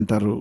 అంటారు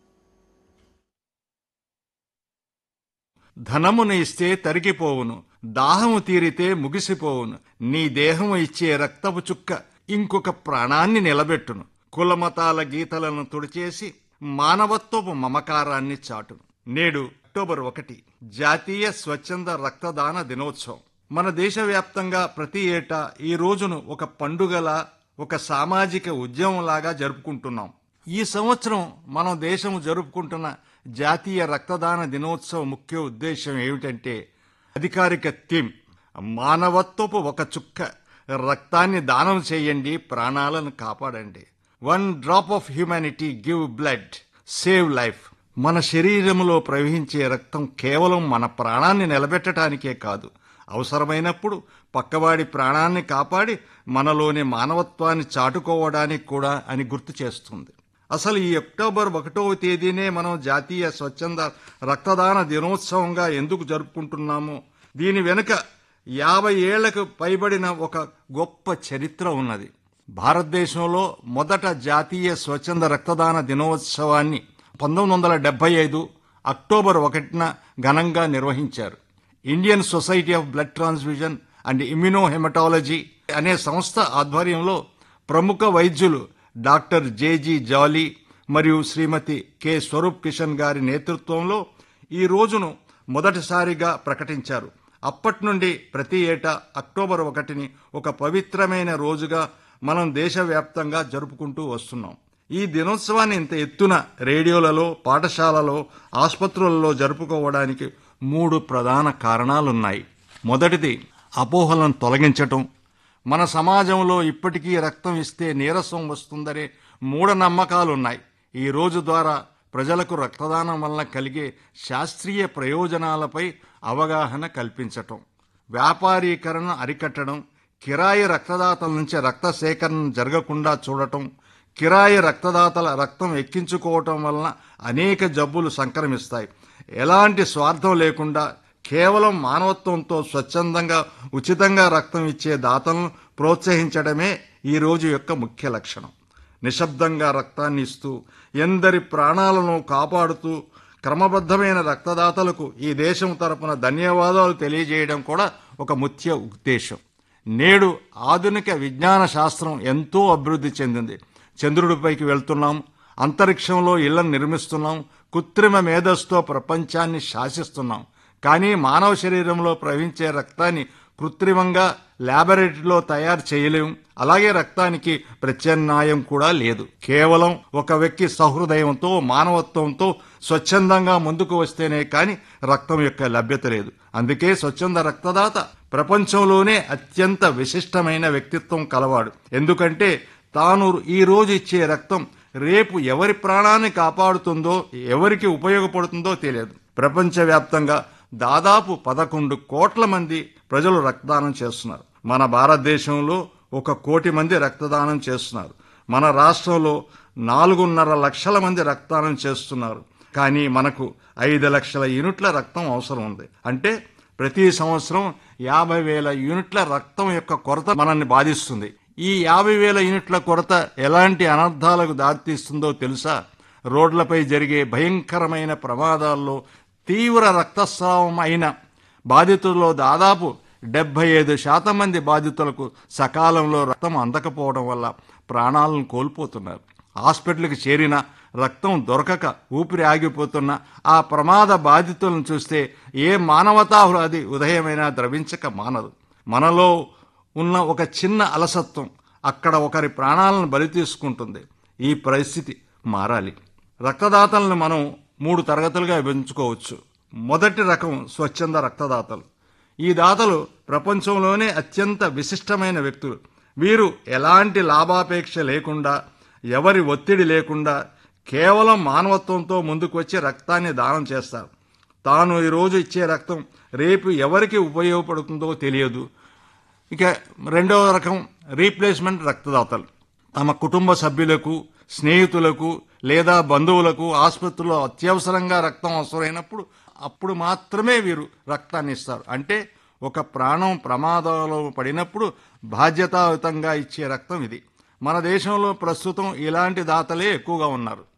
ధనమును ఇస్తే తరిగిపోవును దాహము తీరితే ముగిసిపోవును నీ దేహము ఇచ్చే రక్తపు చుక్క ఇంకొక ప్రాణాన్ని నిలబెట్టును కులమతాల గీతలను తుడిచేసి మానవత్వపు మమకారాన్ని చాటును నేడు అక్టోబర్ ఒకటి జాతీయ స్వచ్ఛంద రక్తదాన దినోత్సవం మన దేశవ్యాప్తంగా ప్రతి ఏటా ఈ రోజును ఒక పండుగలా ఒక సామాజిక ఉద్యమంలాగా జరుపుకుంటున్నాం ఈ సంవత్సరం మనం దేశం జరుపుకుంటున్న జాతీయ రక్తదాన దినోత్సవ ముఖ్య ఉద్దేశం ఏమిటంటే అధికారిక థీమ్ మానవత్వపు ఒక చుక్క రక్తాన్ని దానం చేయండి ప్రాణాలను కాపాడండి one drop of humanity give blood save life మన శరీరంలో ప్రవహించే రక్తం కేవలం మన ప్రాణాన్ని నిలబెట్టడానికే కాదు అవసరమైనప్పుడు పక్కవాడి ప్రాణాన్ని కాపాడి మనలోని మానవత్వాన్ని చాటుకోవడానికి కూడా అని గుర్తు చేస్తుంది అసలు ఈ అక్టోబర్ ఒకటవ తేదీనే మనం జాతీయ స్వచ్ఛంద రక్తదాన దినోత్సవంగా ఎందుకు జరుపుకుంటున్నాము దీని వెనుక యాభై ఏళ్లకు పైబడిన ఒక గొప్ప చరిత్ర ఉన్నది భారతదేశంలో మొదట జాతీయ స్వచ్ఛంద రక్తదాన దినోత్సవాన్ని పంతొమ్మిది వందల డెబ్బై ఐదు అక్టోబర్ ఒకటిన ఘనంగా నిర్వహించారు Indian society of blood transfusion and immunohaematology అనే సంస్థ ఆధ్వర్యంలో ప్రముఖ వైద్యులు డాక్టర్ జేజీ జాలీ మరియు శ్రీమతి కె స్వరూప్ కిషన్ గారి నేతృత్వంలో ఈ రోజును మొదటిసారిగా ప్రకటించారు అప్పటి నుండి ప్రతి ఏటా అక్టోబర్ ఒకటిని ఒక పవిత్రమైన రోజుగా మనం దేశవ్యాప్తంగా జరుపుకుంటూ వస్తున్నాం ఈ దినోత్సవాన్ని ఇంత ఎత్తున రేడియోలలో పాఠశాలలో ఆసుపత్రులలో జరుపుకోవడానికి మూడు ప్రధాన కారణాలున్నాయి మొదటిది అపోహలను తొలగించటం మన సమాజంలో ఇప్పటికీ రక్తం ఇస్తే నీరసం వస్తుందనే మూఢనమ్మకాలున్నాయి ఈ రోజు ద్వారా ప్రజలకు రక్తదానం వల్ల కలిగే శాస్త్రీయ ప్రయోజనాలపై అవగాహన కల్పించటం వ్యాపారీకరణ అరికట్టడం కిరాయి రక్తదాతల నుంచి రక్త సేకరణ జరగకుండా చూడటం కిరాయి రక్తదాతల రక్తం ఎక్కించుకోవటం వలన అనేక జబ్బులు సంక్రమిస్తాయి ఎలాంటి స్వార్థం లేకుండా కేవలం మానవత్వంతో స్వచ్ఛందంగా ఉచితంగా రక్తం ఇచ్చే దాతలను ప్రోత్సహించడమే ఈ రోజు యొక్క ముఖ్య లక్షణం నిశ్శబ్దంగా రక్తాన్ని ఇస్తూ ఎందరి ప్రాణాలను కాపాడుతూ క్రమబద్ధమైన రక్తదాతలకు ఈ దేశం తరపున ధన్యవాదాలు తెలియజేయడం కూడా ఒక ముఖ్య ఉద్దేశం నేడు ఆధునిక విజ్ఞాన శాస్త్రం ఎంతో అభివృద్ధి చెందింది చంద్రుడిపైకి వెళ్తున్నాం అంతరిక్షంలో ఇళ్లను నిర్మిస్తున్నాం కృత్రిమ మేధస్తో ప్రపంచాన్ని శాసిస్తున్నాం కానీ మానవ శరీరంలో ప్రవహించే రక్తాన్ని కృత్రిమంగా ల్యాబొరేటరీలో తయారు చేయలేం అలాగే రక్తానికి ప్రత్యామ్నాయం కూడా లేదు కేవలం ఒక వ్యక్తి సహృదయంతో మానవత్వంతో స్వచ్ఛందంగా ముందుకు వస్తేనే కాని రక్తం యొక్క లభ్యత లేదు అందుకే స్వచ్ఛంద రక్తదాత ప్రపంచంలోనే అత్యంత విశిష్టమైన వ్యక్తిత్వం కలవాడు ఎందుకంటే తాను ఈ రోజు ఇచ్చే రక్తం రేపు ఎవరి ప్రాణాన్ని కాపాడుతుందో ఎవరికి ఉపయోగపడుతుందో తెలియదు ప్రపంచవ్యాప్తంగా దాదాపు పదకొండు కోట్ల మంది ప్రజలు రక్తదానం చేస్తున్నారు మన భారతదేశంలో ఒక కోటి మంది రక్తదానం చేస్తున్నారు మన రాష్ట్రంలో నాలుగున్నర లక్షల మంది రక్తదానం చేస్తున్నారు కానీ మనకు ఐదు లక్షల యూనిట్ల రక్తం అవసరం ఉంది అంటే ప్రతి సంవత్సరం యాభై వేల యూనిట్ల రక్తం యొక్క కొరత మనల్ని బాధిస్తుంది ఈ యాభై వేల యూనిట్ల కొరత ఎలాంటి అనర్థాలకు దారితీస్తుందో తెలుసా రోడ్లపై జరిగే భయంకరమైన ప్రమాదాల్లో తీవ్ర రక్తస్రావం అయిన బాధితుల్లో దాదాపు డెబ్బై ఐదు శాతం మంది బాధితులకు సకాలంలో రక్తం అందకపోవడం వల్ల ప్రాణాలను కోల్పోతున్నారు హాస్పిటల్కి చేరిన రక్తం దొరకక ఊపిరి ఆగిపోతున్న ఆ ప్రమాద బాధితులను చూస్తే ఏ మానవతాహృది ఉదయమైనా ద్రవించక మానదు మనలో ఉన్న ఒక చిన్న అలసత్వం అక్కడ ఒకరి ప్రాణాలను బలి తీసుకుంటుంది ఈ పరిస్థితి మారాలి రక్తదాతలను మనం మూడు తరగతులుగా విభజించుకోవచ్చు మొదటి రకం స్వచ్ఛంద రక్తదాతలు ఈ దాతలు ప్రపంచంలోనే అత్యంత విశిష్టమైన వ్యక్తులు వీరు ఎలాంటి లాభాపేక్ష లేకుండా ఎవరి ఒత్తిడి లేకుండా కేవలం మానవత్వంతో ముందుకు వచ్చి రక్తాన్ని దానం చేస్తారు తాను ఈరోజు ఇచ్చే రక్తం రేపు ఎవరికి ఉపయోగపడుతుందో తెలియదు ఇక రెండవ రకం రీప్లేస్మెంట్ రక్తదాతలు తమ కుటుంబ సభ్యులకు స్నేహితులకు లేదా బంధువులకు ఆసుపత్రిలో అత్యవసరంగా రక్తం అవసరమైనప్పుడు అప్పుడు మాత్రమే వీరు రక్తాన్ని ఇస్తారు అంటే ఒక ప్రాణం ప్రమాదంలో పడినప్పుడు బాధ్యతాయుతంగా ఇచ్చే రక్తం ఇది మన దేశంలో ప్రస్తుతం ఇలాంటి దాతలే ఎక్కువగా ఉన్నారు